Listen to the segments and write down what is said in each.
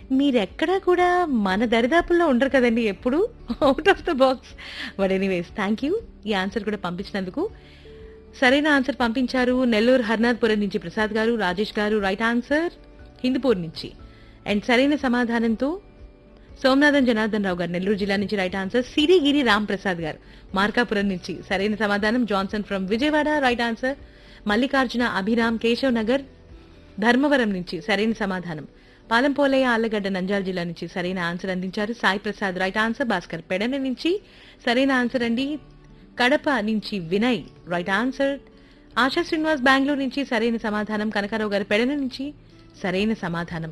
మీరెక్కడా కూడా మన దరిదాపుల్లో ఉండరు కదండి ఎప్పుడు out of the box but anyways thank you ఈ ఆన్సర్ కూడా పంపించినందుకు సరైన ఆన్సర్ పంపించారు నెల్లూరు హర్నాథ్పురం నుంచి ప్రసాద్ గారు రాజేష్ గారు రైట్ ఆన్సర్ హిందూపూర్ నుంచి అండ్ సరైన సమాధానంతో సోమనాథన్ జనార్దన్ రావు గారు నెల్లూరు జిల్లా నుంచి రైట్ ఆన్సర్ సిరిగిరి రామ్ ప్రసాద్ గారు మార్కాపురం నుంచి సరైన సమాధానం Johnson from Vijayawada right answer Mallikarjuna Abhiram Keshav Nagar Dharmavaram నుంచి సరైన సమాధానం పాలంపోలయ్య ఆళ్లగడ్డ నంజాల జిల్లా నుంచి సరైన ఆన్సర్ అందించారు సాయి ప్రసాద్ రైట్ ఆన్సర్ భాస్కర్ పెడన నుంచి సరైన ఆన్సర్ అండి కడప నుంచి వినయ్ రైట్ ఆన్సర్ ఆశా శ్రీనివాస్ బెంగళూరు నుంచి సరైన సమాధానం కనకారావు గారి పెడన నుంచి సరైన సమాధానం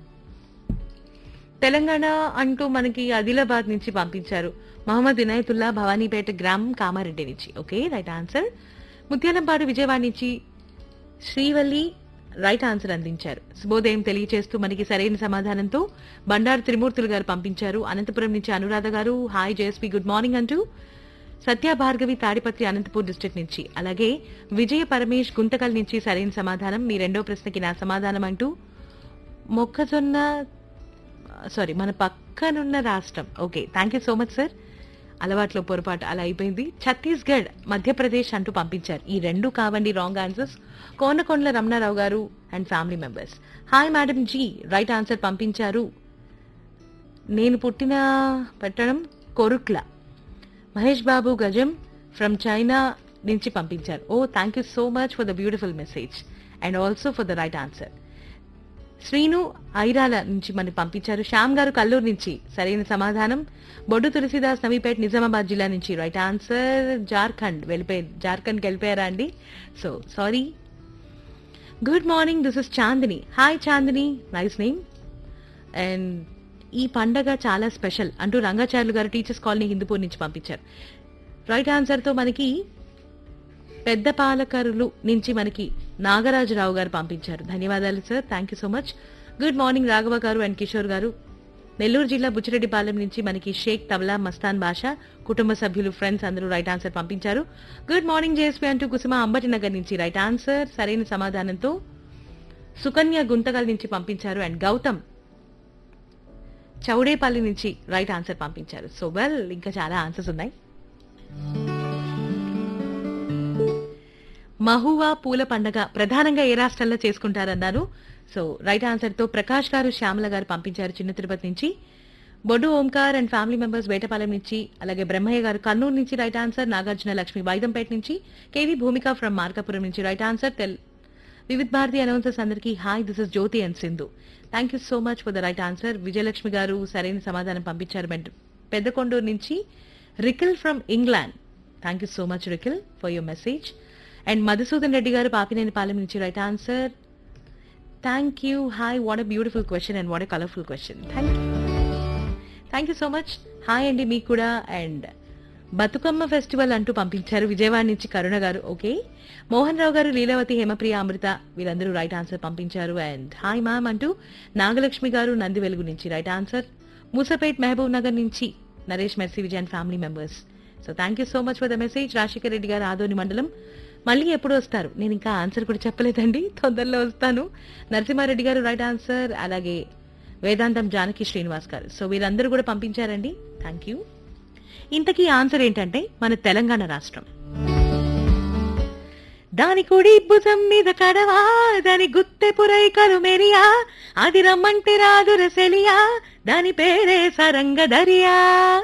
తెలంగాణ అంటూ మనకి ఆదిలాబాద్ నుంచి పంపించారు మహమ్మద్ ఇనాయతుల్లా భవానీపేట గ్రామం కామారెడ్డి నుంచి okay right answer Muthyalampadu Vijayawada నుంచి శ్రీవల్లి రైట్ ఆన్సర్ అందించారు శుభోదయం తెలియచేస్తూ మనకి సరైన సమాధానంతో బండారు త్రిమూర్తులు గారు పంపించారు అనంతపురం నుంచి అనురాధ గారు హాయ్ జేఎస్పీ గుడ్ మార్నింగ్ అంటూ సత్య భార్గవి తాడిపత్రి అనంతపూర్ డిస్ట్రిక్ట్ నుంచి అలాగే విజయ పరమేష్ గుంతకల్ నుంచి సరైన సమాధానం మీ రెండో ప్రశ్నకి నా సమాధానం అంటూ మొక్కజొన్న సారీ మన పక్కనున్న రాష్ట్రం okay thank you so much sir అలవాట్లో పొరపాటు అలా అయిపోయింది ఛత్తీస్గఢ్ మధ్యప్రదేశ్ అంటూ పంపించారు ఈ రెండు కావండి wrong answers Konakondala Ramanarao garu and family members hi madam ji right answer పంపించారు నేను పుట్టిన పెట్టడం కొరుక్ల మహేష్ బాబు గజం ఫ్రమ్ చైనా నుంచి పంపించారు oh thank you so much for the beautiful message and also for the right answer Srinu Airala నుంచి మనకి పంపించారు శ్యామ్ గారు కల్లూరు నుంచి సరైన సమాధానం బొడ్డు తులసిదాస్ నవీపేట్ నిజామాబాద్ జిల్లా నుంచి రైట్ ఆన్సర్ జార్ఖండ్ వెళ్ళిపోయి జార్ఖండ్కి వెళ్ళిపోయారా అండి so sorry good morning this is Chandini hi Chandini nice name and ఈ పండగ చాలా స్పెషల్ అంటూ రంగాచార్యులు గారు టీచర్స్ కాలనీ హిందూపూర్ నుంచి పంపించారు రైట్ ఆన్సర్తో మనకి పెద్ద పాలకరులు నుంచి మనకి నాగరాజురావు గారు పంపించారు ధన్యవాదాలు sir thank you so much good morning Raghava garu and Kishore గారు నెల్లూరు జిల్లా బుచ్చిరెడ్డిపాలెం నుంచి మనకి షేక్ తబలా మస్తాన్ బాషా కుటుంబ సభ్యులు ఫ్రెండ్స్ అందరూ రైట్ ఆన్సర్ పంపించారు గుడ్ మార్నింగ్ జేఎస్పీ అంటూ కుసుమ అంబటి నగర్ నుంచి రైట్ ఆన్సర్ సరైన సమాధానంతో సుకన్య గుంతకల్ నుంచి పంపించారు అండ్ గౌతమ్ చౌడేపల్లి నుంచి రైట్ ఆన్సర్ పంపించారు సో వెల్ ఇంకా చాలా ఆన్సర్స్ ఉన్నాయి మహువా పూల పండగ ప్రధానంగా ఏ రాష్ట్రాల్లో చేసుకుంటారన్నారు సో రైట్ ఆన్సర్ తో ప్రకాష్ గారు శ్యామల గారు పంపించారు చిన్న తిరుపతి నుంచి Boddu Omkar and family members Vetapalem నుంచి అలాగే బ్రహ్మయ్య గారు కర్నూలు నుంచి రైట్ ఆన్సర్ నాగార్జున లక్ష్మి వైదంపేట నుంచి కేవీ భూమిక ఫ్రమ్ మార్కాపురం నుంచి రైట్ ఆన్సర్ తెల్ వివిధ్ భారతి అనౌన్సర్స్ అందరికీ hi this is Jyothi and Sindhu thank you so much for the right answer Vijayalakshmi garu సరైన సమాధానం పంపించారు బెడ్- పెద్దకొండూరు నుంచి Rickle from England thank you so much Rickle for your message and Madhusudan Reddy గారు పాపినేని పాలెం నుంచి right answer thank you hi what a beautiful question and what a colourful question thank you thank you so much hi అండి మీకు కూడా and Bathukamma festival అంటూ పంపించారు విజయవాడ నుంచి కరుణ గారు okay Mohan రావు గారు లీలావతి హేమప్రియ అమృత వీళ్ళందరూ రైట్ ఆన్సర్ పంపించారు అండ్ హాయ్ మ్యామ్ అంటూ నాగలక్ష్మి గారు నంది వెలుగు నుంచి right answer Moosapet Mahabubnagar నుంచి Naresh Mercy Vijay and family members so thank you so much for the message Rajasekhar Reddy garu Adoni మండలం మళ్ళీ ఎప్పుడు వస్తారు నేను ఇంకా ఆన్సర్ కూడా చెప్పలేదండి తొందరలో వస్తాను నరసింహారెడ్డి గారు రైట్ ఆన్సర్ అలాగే వేదాంతం జానకి శ్రీనివాస్ గారు సో వీరందరూ కూడా పంపించారండి థ్యాంక్ యూ ఇంతకీ ఆన్సర్ ఏంటంటే మన తెలంగాణ రాష్ట్రం దాని కుడి భుజం మీద కడవా దాని గుత్తె పురైకలు మెరియా అది రమ్మంటే రాదు రసెలియా దాని పేరే సరంగ దరియా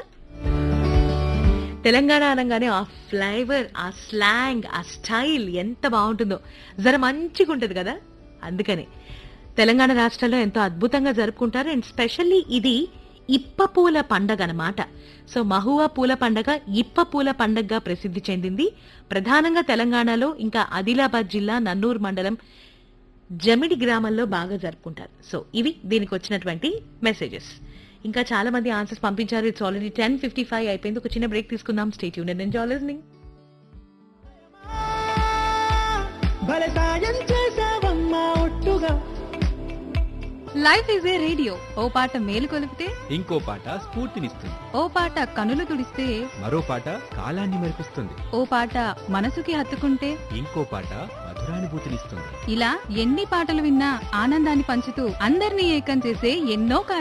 తెలంగాణ అనగానే ఆ ఫ్లేవర్ ఆ స్లాంగ్ ఆ స్టైల్ ఎంత బాగుంటుందో జర మంచిగా ఉంటుంది కదా అందుకని తెలంగాణ రాష్ట్రంలో ఎంతో అద్భుతంగా జరుపుకుంటారు అండ్ స్పెషల్లీ ఇది ఇప్ప పూల పండగ అన్నమాట సో మహువా పూల పండగ ఇప్ప పూల పండగగా ప్రసిద్ధి చెందింది ప్రధానంగా తెలంగాణలో ఇంకా ఆదిలాబాద్ జిల్లా నన్నూరు మండలం జమిడి గ్రామంలో బాగా జరుపుకుంటారు సో ఇవి దీనికి వచ్చినటువంటి మెసేజెస్ ఇంకా చాలా మంది ఆన్సర్స్ పంపించారు it's already ten fifty five అయిపోయింది ఒక చిన్న బ్రేక్ తీసుకుందాం స్టేట్ యూనియన్ ఎంజాయ్ లిస్నింగ్ భలే సాయం చేసావమ్మా ఒట్టుగా లైఫ్ ఈజ్ ఏ రేడియో ఓ పాట మేలు కొలిపితే ఇంకో పాట స్ఫూర్తినిస్తుంది ఓ పాట కనులు తుడిస్తే మరో పాట కాలాన్ని మరిపిస్తుంది ఓ పాట మనసుకి హత్తుకుంటే ఇంకో పాట మధురానుభూతినిస్తుంది ఇలా ఎన్ని పాటలు విన్నా ఆనందాన్ని పంచుతూ అందరినీ ఏకం చేసే ఎన్నో కార్యక్రమాలు